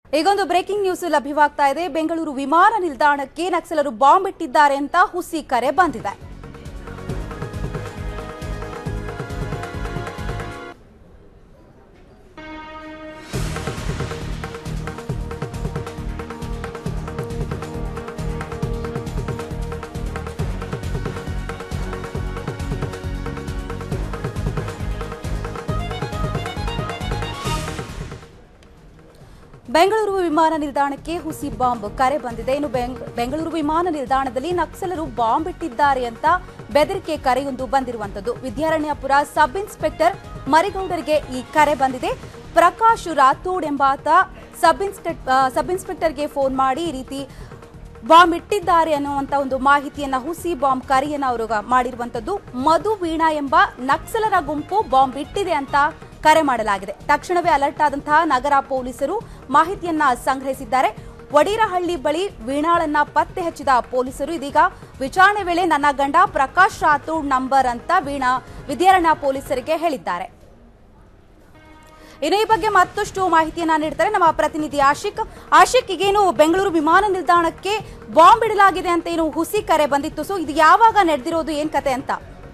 ಈಗೊಂದು breaking news ಲಭ್ಯವಾಗ್ತಾ ಇದೆ ಬೆಂಗಳೂರು ವಿಮಾನ ನಿಲ್ದಾಣಕ್ಕೆ ನಕ್ಸಲರು ಬಾಂಬ್ ಇಟ್ಟಿದ್ದಾರೆ ಅಂತ ಹುಸಿ ಕರೆ ಬಂದಿದೆ ಬೆಂಗಳೂರು ವಿಮಾನ ನಿಲ್ದಾಣಕ್ಕೆ ಹುಸಿ ಬಾಂಬ್ ಕರೆ ಬಂದಿದೆ ಇನ್ನು ಬೆಂಗ್- ಬೆಂಗಳೂರು ವಿಮಾನ ನಿಲ್ದಾಣದಲ್ಲಿ ನಕ್ಸಲರು ಬಾಂಬ್ ಇಟ್ಟಿದ್ದಾರೆ ಅಂತ ಬೆದರಿಕೆ ಕರೆಯೊಂದು ಬಂದಿರುವಂತದ್ದು ವಿದ್ಯಾರಣ್ಯಪುರ ಸಬ್ ಇನ್ಸ್ಪೆಕ್ಟರ್ ಮರಿಗೌಡರಿಗೆ ಈ ಕರೆ ಬಂದಿದೆ ಪ್ರಕಾಶ್ ರಾಥೋಡ್ ಎಂಬಾತ ಸಬ್ ಇನ್ಸ್ಪೆಕ್ಟ್ ಆ, ಸಬ್ ಇನ್ಸ್ಪೆಕ್ಟರ್ಗೆ ಫೋನ್ ಮಾಡಿ ಈ ರೀತಿ ಬಾಂಬ್ ಇಟ್ಟಿದ್ದಾರೆ ಅನ್ನುವಂತ ಒಂದು ಮಾಹಿತಿಯನ್ನ ಹುಸಿ ಬಾಂಬ್ ಕರೆಯನ್ನ ಅವರು ಮಾಡಿರುವಂತದ್ದು ಮಧು ವೀಣಾ ಎಂಬ ನಕ್ಸಲರ ಗುಂಪು ಬಾಂಬ್ ಇಟ್ಟಿದೆ ಅಂತ ಕರೆ ಮಾಡಲಾಗಿದೆ ತಕ್ಷಣವೇ ಅಲರ್ಟ್ ಆದಂತಹ ನಗರ ಪೊಲೀಸರು ಮಾಹಿತಿಯನ್ನ ಸಂಗ್ರಹಿಸಿದ್ದಾರೆ ವಡೀರಹಳ್ಳಿ ಬಳಿ ವೀಣಾಳನ್ನ ಪತ್ತೆ ಹಚ್ಚಿದ ಪೊಲೀಸರು ಇದೀಗ ವಿಚಾರಣೆ ವೇಳೆ ನನ್ನ ಗಂಡ ಪ್ರಕಾಶ್ ರಾಥೋಡ್ ನಂಬರ್ ಅಂತ ವೀಣಾ ವಿದ್ಯಾರಣ್ಯ ಪೊಲೀಸರಿಗೆ ಹೇಳಿದ್ದಾರೆ ಇನ್ನು ಈ ಬಗ್ಗೆ ಮತ್ತಷ್ಟು ಮಾಹಿತಿಯನ್ನ ನೀಡ್ತಾರೆ ನಮ್ಮ ಪ್ರತಿನಿಧಿ ಆಶಿಕ್ ಆಶಿಕ್ ಈಗೇನು ಬೆಂಗಳೂರು ವಿಮಾನ ನಿಲ್ದಾಣಕ್ಕೆ ಬಾಂಬ್ ಇಡಲಾಗಿದೆ ಅಂತ ಏನು ಹುಸಿ ಕರೆ ಬಂದಿತ್ತು ಸೊ ಇದು ಯಾವಾಗ ನಡೆದಿರೋದು ಏನ್ ಕತೆ ಅಂತ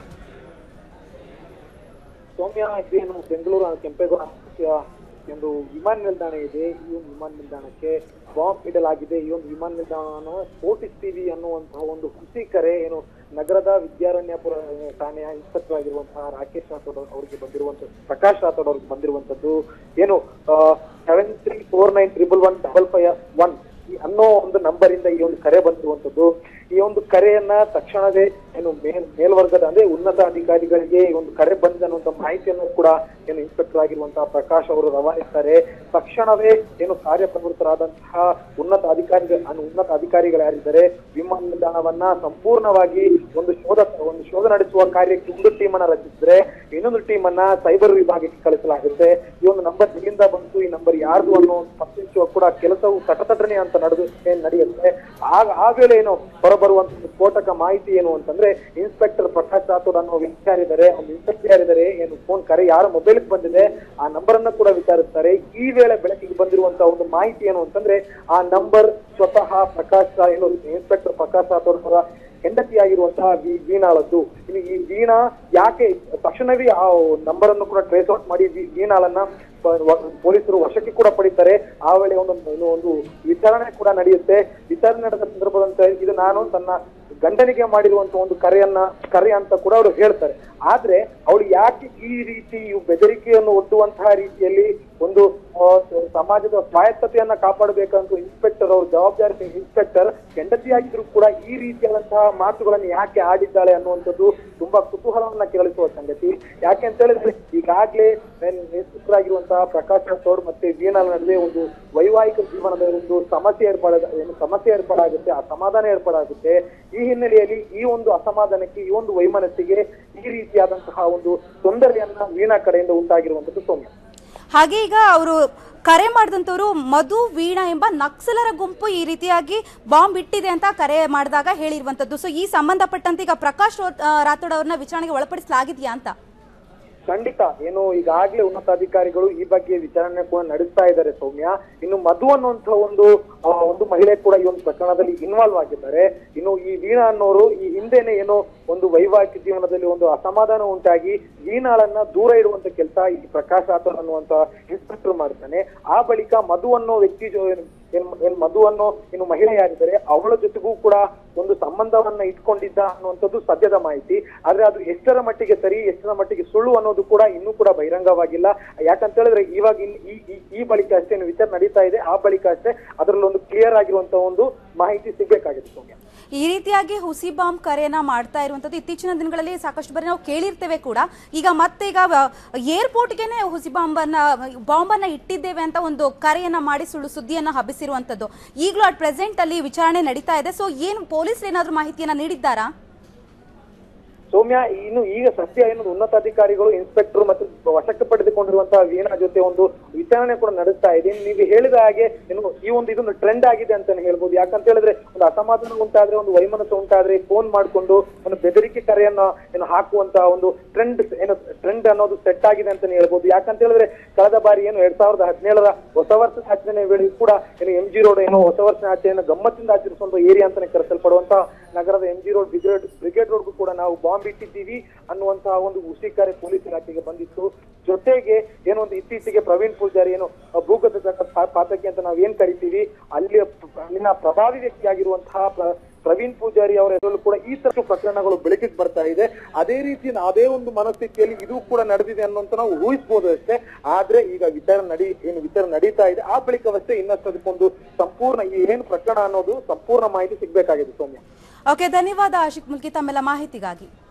ಸೌಮ್ಯ ಇದೇನು ಬೆಂಗಳೂರು ಕೆಂಪೇಗೌಡ ಅಂತಾರಾಷ್ಟ್ರೀಯ ಒಂದು ವಿಮಾನ ನಿಲ್ದಾಣ ಇದೆ ಈ ಒಂದು ವಿಮಾನ ನಿಲ್ದಾಣಕ್ಕೆ ಬಾಂಬ್ ಇಡಲಾಗಿದೆ ಈ ಒಂದು ವಿಮಾನ ನಿಲ್ದಾಣವನ್ನು ಸ್ಫೋಟಿಸ್ತೀವಿ ಅನ್ನುವಂತಹ ಒಂದು ಹುಸಿ ಕರೆ ಏನು ನಗರದ ವಿದ್ಯಾರಣ್ಯಪುರ ಠಾಣೆಯ ಇನ್ಸ್ಪೆಕ್ಟರ್ ಆಗಿರುವಂತಹ ರಾಕೇಶ್ ರಾಥೋಡ್ ಅವರಿಗೆ ಬಂದಿರುವಂತ ಪ್ರಕಾಶ್ ರಾಥೋಡ್ ಅವ್ರಿಗೆ ಬಂದಿರುವಂತದ್ದು ಏನು seven three four nine triple one double five one ಈ ಅನ್ನೋ ಒಂದು ನಂಬರ್ ಇಂದ ಈ ಒಂದು ಕರೆ ಬಂದಿರುವಂತದ್ದು ಈ ಒಂದು ಕರೆಯನ್ನ ತಕ್ಷಣವೇ ಏನು ಮೇಲ್ ಮೇಲ್ವರ್ಗದ ಅಂದ್ರೆ ಉನ್ನತ ಅಧಿಕಾರಿಗಳಿಗೆ ಈ ಒಂದು ಕರೆ ಬಂದ ಅನ್ನುವಂತ ಮಾಹಿತಿಯನ್ನು ಕೂಡ ಏನು ಇನ್ಸ್ಪೆಕ್ಟರ್ ಆಗಿರುವಂತಹ ಪ್ರಕಾಶ್ ಅವರು ರವಾನಿಸ್ತಾರೆ ತಕ್ಷಣವೇ ಏನು ಕಾರ್ಯಪ್ರವೃತ್ತರಾದಂತಹ ಉನ್ನತ ಅಧಿಕಾರಿಗಳ ಅನ್ನು ಉನ್ನತ ಅಧಿಕಾರಿಗಳು ಯಾರಿದ್ದಾರೆ ವಿಮಾನ ನಿಲ್ದಾಣವನ್ನ ಸಂಪೂರ್ಣವಾಗಿ ಒಂದು ಶೋಧ ಒಂದು ಶೋಧ ನಡೆಸುವ ಕಾರ್ಯಕ್ಕೆ ಒಂದು ಟೀಮ್ ಅನ್ನ ರಚಿಸಿದ್ರೆ ಇನ್ನೊಂದು ಟೀಮ್ ಅನ್ನ ಸೈಬರ್ ವಿಭಾಗಕ್ಕೆ ಕಳಿಸಲಾಗುತ್ತೆ ಈ ಒಂದು ನಂಬರ್ ಎಲ್ಲಿಂದ ಬಂತು ಈ ನಂಬರ್ ಯಾರ್ದು ಅನ್ನೋ ಒಂದು ಪತ್ತೆ ಹಚ್ಚುವ ಕೂಡ ಕೆಲಸವು ತಟತಟನೆ ಅಂತ ನಡೆದು ಏನ್ ನಡೆಯುತ್ತೆ ಆಗ ಆ ವೇಳೆ ಏನು ಹೊರಬರುವಂತ ಒಂದು ಸ್ಫೋಟಕ ಮಾಹಿತಿ ಏನು ಅಂತಂದ್ರೆ ಇನ್ಸ್ಪೆಕ್ಟರ್ ಪ್ರಕಾಶ್ ರಾಥೋಡ್ ಅನ್ನೋ ವ್ಯಕ್ತಿ ಯಾರಿದ್ದಾರೆ ಒಂದು ಇನ್ಸ್ಪೆಕ್ಟರ್ ಯಾರಿದ್ದಾರೆ ಏನು ಫೋನ್ ಕರೆ ಯಾರ ಮೊಬೈಲ್ ಬಂದಿದೆ ಆ ನಂಬರ್ ಅನ್ನ ಕೂಡ ವಿಚಾರಿಸ್ತಾರೆ ಈ ವೇಳೆ ಬೆಳಕಿಗೆ ಬಂದಿರುವಂತಹ ಒಂದು ಮಾಹಿತಿ ಏನು ಅಂತಂದ್ರೆ ಆ ನಂಬರ್ ಸ್ವತಃ ಪ್ರಕಾಶ್ ರಾ- ಏನು ಇನ್ಸ್ಪೆಕ್ಟರ್ ಪ್ರಕಾಶ್ ರಾಥೋಡ್ ಅವರ ಹೆಂಡತಿಯಾಗಿರುವಂತಹ ವಿ- ವೀಣಾಳದ್ದು ಇನ್ನು ಈ ವೀಣಾ ಯಾಕೆ ತಕ್ಷಣವೇ ಆ ನಂಬರ್ ಅನ್ನು ಕೂಡ ಟ್ರೇಸ್ ಔಟ್ ಮಾಡಿ ವಿ- ವೀಣಾಳನ್ನ ಪ- ವ- ಪೊಲೀಸರು ವಶಕ್ಕೆ ಕೂಡ ಪಡಿತಾರೆ ಆ ವೇಳೆ ಒಂದು ಏನು ಒಂದು ವಿಚಾರಣೆ ಕೂಡ ನಡೆಯುತ್ತೆ ವಿಚಾರಣೆ ನಡೆದ ಸಂದರ್ಭದಂತೆ ಇದು ನಾನು ತನ್ನ ಗಂಡನಿಗೆ ಮಾಡಿರುವಂತಹ ಒಂದು ಕರೆಯನ್ನ ಕರೆ ಅಂತ ಕೂಡ ಅವರು ಹೇಳ್ತಾರೆ ಆದ್ರೆ ಅವಳು ಯಾಕೆ ಈ ರೀತಿ ಈ ಬೆದರಿಕೆಯನ್ನು ಒಡ್ಡುವಂತಹ ರೀತಿಯಲ್ಲಿ ಒಂದು ಆ, ಸಮಾಜದ ಸ್ವಾಯತ್ತತೆಯನ್ನ ಕಾಪಾಡಬೇಕಂತ ಇನ್ಸ್ಪೆಕ್ಟರ್ ಅವರು ಜವಾಬ್ದಾರಿ ಇನ್ಸ್ಪೆಕ್ಟರ್ ಹೆಂಡತಿಯಾಗಿದ್ರು ಕೂಡ ಈ ರೀತಿಯಾದಂತಹ ಮಾತುಗಳನ್ನು ಯಾಕೆ ಆಡಿದ್ದಾಳೆ ಅನ್ನುವಂಥದ್ದು ತುಂಬಾ ಕುತೂಹಲವನ್ನ ಕೆರಳಿಸುವ ಸಂಗತಿ ಯಾಕೆ ಅಂತ ಹೇಳಿದ್ರೆ ಈಗಾಗ್ಲೇ ನೇತೃತ್ವರಾಗಿರುವಂತಹ ಪ್ರಕಾಶ್ ರಾಥೋಡ್ ಮತ್ತೆ ವೀಣಾಲ್ ನಡುವೆ ಒಂದು ವೈವಾಹಿಕ ಜೀವನದ ಒಂದು ಸಮಸ್ಯೆ ಏರ್ಪಡ ಏನು ಸಮಸ್ಯೆ ಏರ್ಪಡಾಗುತ್ತೆ ಅಸಮಾಧಾನ ಏರ್ಪಡಾಗುತ್ತೆ ಈ ಹಿನ್ನೆಲೆಯಲ್ಲಿ ಈ ಒಂದು ಅಸಮಾಧಾನಕ್ಕೆ ಈ ಒಂದು ವೈಮನಸ್ಸಿಗೆ ಈ ರೀತಿಯಾದಂತಹ ಒಂದು ತೊಂದರೆಯನ್ನ ವೀಣಾ ಕಡೆಯಿಂದ ಉಂಟಾಗಿರುವಂತದ್ದು ಸೌಮ್ಯ ಹಾಗೆ ಈಗ ಅವರು ಕರೆ ಮಾಡಿದಂಥವ್ರು ಮಧು ವೀಣಾ ಎಂಬ ನಕ್ಸಲರ ಗುಂಪು ಈ ರೀತಿಯಾಗಿ ಬಾಂಬ್ ಇಟ್ಟಿದೆ ಅಂತ ಕರೆ ಮಾಡಿದಾಗ ಹೇಳಿರುವಂತದ್ದು ಸೊ ಈ ಸಂಬಂಧಪಟ್ಟಂತೆ ಈಗ ಪ್ರಕಾಶ್ ರೋ- ಆ, ರಾಥೋಡ್ ಅವ್ರನ್ನ ವಿಚಾರಣೆಗೆ ಒಳಪಡಿಸಲಾಗಿದೆಯಾ ಅಂತ ಖಂಡಿತ ಏನು ಈಗಾಗಲೇ ಉನ್ನತ ಅಧಿಕಾರಿಗಳು ಈ ಬಗ್ಗೆ ವಿಚಾರಣೆ ಕೂಡ ನಡೆಸ್ತಾ ಇದ್ದಾರೆ ಸೌಮ್ಯ ಇನ್ನು ಮಧು ಅನ್ನುವಂತಹ ಒಂದು ಆ, ಒಂದು ಮಹಿಳೆ ಕೂಡ ಈ ಒಂದು ಪ್ರಕರಣದಲ್ಲಿ ಇನ್ವಾಲ್ವ್ ಆಗಿದ್ದಾರೆ ಇನ್ನು ಈ ವೀಣಾ ಅನ್ನೋರು ಈ ಹಿಂದೆನೆ ಏನೋ ಒಂದು ವೈವಾಹಿಕ ಜೀವನದಲ್ಲಿ ಒಂದು ಅಸಮಾಧಾನ ಉಂಟಾಗಿ ವೀಣಾಳನ್ನ ದೂರ ಇಡುವಂತ ಕೆಲಸ ಈ ಪ್ರಕಾಶ್ ರಾಥೋಡ್ ಅನ್ನುವಂತ ಇನ್ಸ್ಪೆಕ್ಟರ್ ಮಾಡ್ತಾನೆ ಆ ಬಳಿಕ ಮಧು ಅನ್ನೋ ವ್ಯಕ್ತಿ ಜೊ- ಏನ್ ಏನ್ ಮಧು ಅನ್ನೋ ಇನ್ನು ಮಹಿಳೆ ಯಾರಿದ್ದಾರೆ ಅವಳ ಜೊತೆಗೂ ಕೂಡ ಒಂದು ಸಂಬಂಧವನ್ನ ಇಟ್ಕೊಂಡಿದ್ದ ಅನ್ನುವಂಥದ್ದು ಸದ್ಯದ ಮಾಹಿತಿ ಆದ್ರೆ ಅದು ಎಷ್ಟರ ಮಟ್ಟಿಗೆ ಸರಿ ಎಷ್ಟರ ಮಟ್ಟಿಗೆ ಸುಳ್ಳು ಅನ್ನೋದು ಕೂಡ ಇನ್ನೂ ಕೂಡ ಬಹಿರಂಗವಾಗಿಲ್ಲ ಯಾಕಂತ ಹೇಳಿದ್ರೆ ಇವಾಗ ಇಲ್ಲಿ ಈ- ಈ- ಈ ಬಳಿಕ ಅಷ್ಟೇ ಏನು ವಿಚಾರ ನಡೀತಾ ಇದೆ ಆ ಬಳಿಕ ಅಷ್ಟೇ ಅದರಲ್ಲಿ ಒಂದು ಕ್ಲಿಯರ್ ಆಗಿರುವಂತಹ ಒಂದು ಮಾಹಿತಿ ಸಿಗ್ಬೇಕಾಗಿದೆ ಸೌಮ್ಯ ಈ ರೀತಿಯಾಗಿ ಹುಸಿ ಬಾಂಬ್ ಕರೆಯನ್ನ ಮಾಡ್ತಾ ಇರುವಂತದ್ದು ಇತ್ತೀಚಿನ ದಿನಗಳಲ್ಲಿ ಸಾಕಷ್ಟು ಬಾರಿ ನಾವು ಕೇಳಿರ್ತೇವೆ ಕೂಡ ಈಗ ಮತ್ತೆ ಈಗ ಏರ್ಪೋರ್ಟ್ಗೆನೆ ಹುಸಿ ಬಾಂಬ್ ಅನ್ನ ಬಾಂಬ್ ಅನ್ನ ಇಟ್ಟಿದ್ದೇವೆ ಅಂತ ಒಂದು ಕರೆಯನ್ನ ಮಾಡಿ ಸುಳ್ಳು ಸುದ್ದಿಯನ್ನ ಹಬ್ಬಿಸಿರುವಂತದ್ದು ಈಗಲೂ ಅಟ್ ಪ್ರೆಸೆಂಟ್ ಅಲ್ಲಿ ವಿಚಾರಣೆ ನಡೀತಾ ಇದೆ ಸೊ ಏನು ಪೊಲೀಸರು ಏನಾದ್ರೂ ಮಾಹಿತಿಯನ್ನ ನೀಡಿದ್ದಾರಾ ಸೌಮ್ಯ ಇನ್ನು ಈಗ ಸದ್ಯ ಏನು ಉನ್ನತಾಧಿಕಾರಿಗಳು ಇನ್ಸ್ಪೆಕ್ಟರ್ ಮತ್ತು ವಶಕ್ಕೆ ಪಡೆದುಕೊಂಡಿರುವಂತಹ ವೀಣಾ ಜೊತೆ ಒಂದು ವಿಚಾರಣೆ ಕೂಡ ನಡೆಸ್ತಾ ಇದೆ ಇನ್ನು ನೀವು ಹೇಳಿದ ಹಾಗೆ ಏನು ಈ ಒಂದು ಇದೊಂದು ಟ್ರೆಂಡ್ ಆಗಿದೆ ಅಂತಾನೆ ಹೇಳ್ಬೋದು ಯಾಕಂತ ಹೇಳಿದ್ರೆ ಒಂದು ಅಸಮಾಧಾನ ಉಂಟಾದ್ರೆ ಒಂದು ವೈಮನಸ್ಸು ಉಂಟಾದ್ರೆ ಫೋನ್ ಮಾಡ್ಕೊಂಡು ಒಂದು ಬೆದರಿಕೆ ಕರೆಯನ್ನ ಏನು ಹಾಕುವಂತ ಒಂದು ಟ್ರೆಂಡ್ ಏನು ಟ್ರೆಂಡ್ ಅನ್ನೋದು ಸೆಟ್ ಆಗಿದೆ ಅಂತಾನೆ ಹೇಳ್ಬೋದು ಯಾಕಂತ ಹೇಳಿದ್ರೆ ಕಳೆದ ಬಾರಿ ಏನು ಎರಡ್ ಸಾವಿರದ ಹದಿನೇಳರ ಹೊಸ ವರ್ಷದ ಆಚರಣೆ ವೇಳೆ ಕೂಡ ಏನು ಎಂ ಜಿ ರೋಡ್ ಏನು ಹೊಸ ವರ್ಷ ಆಚರಣೆಯನ್ನು ಗಮ್ಮತ್ತಿಂದ ಆಚರಿಸುವಂತ ಏರಿಯಾ ಅಂತಾನೆ ಕರೆಸಲ್ಪಡುವಂತಹ ನಗರದ M G Road Brigade Brigade ರೋಡ್ಗೂ ಕೂಡ ನಾವು ಬಾಂಬ್ ಇಟ್ಟಿದ್ದೀವಿ ಅನ್ನುವಂತಹ ಒಂದು ಹುಸಿಕಾರೆ ಪೊಲೀಸ್ ಇಲಾಖೆಗೆ ಬಂದಿತ್ತು ಜೊತೆಗೆ ಏನೋ ಒಂದು ಇತ್ತೀಚೆಗೆ ಪ್ರವೀಣ್ ಪೂಜಾರಿ ಏನು ಆ ಭೂಗತ ಜಗತ್ ಪಾ- ಪಾತಕಿ ಅಂತ ನಾವ್ ಏನ್ ಕರಿತೀವಿ ಅಲ್ಲಿ ಅಲ್ಲಿನ ಪ್ರಭಾವಿ ವ್ಯಕ್ತಿಯಾಗಿರುವಂತಹ ಪ್ರ- ಪ್ರವೀಣ್ ಪೂಜಾರಿ ಅವರ ಹೆಸರಲ್ಲೂ ಕೂಡ ಈ ತರ ಪ್ರಕರಣಗಳು ಬೆಳಕಿಗೆ ಬರ್ತಾ ಇದೆ ಅದೇ ರೀತಿ ಅದೇ ಒಂದು ಮನಸ್ಥಿತಿಯಲ್ಲಿ ಇದು ಕೂಡ ನಡೆದಿದೆ ಅನ್ನುವಂತ ನಾವು ಊಹಿಸಬಹುದು ಅಷ್ಟೇ ಆದ್ರೆ ಈಗ ವಿಚಾರಣೆ ನಡಿ ಏನು ವಿಚಾರಣೆ ನಡೀತಾ ಇದೆ ಆ ಬಳಿಕವಷ್ಟೇ ಇನ್ನಷ್ಟು ಅದಕ್ಕೊಂದು ಸಂಪೂರ್ಣ ಈ ಏನು ಪ್ರಕರಣ ಅನ್ನೋದು ಸಂಪೂರ್ಣ ಮಾಹಿತಿ ಸಿಗ್ಬೇಕಾಗಿದೆ ಸೌಮ್ಯ ಓಕೆ ಧನ್ಯವಾದ ಆಶಿಕ್ ಮುಲ್ಕಿ ತಮ್ಮೆಲ್ಲ ಮಾಹಿತಿಗಾಗಿ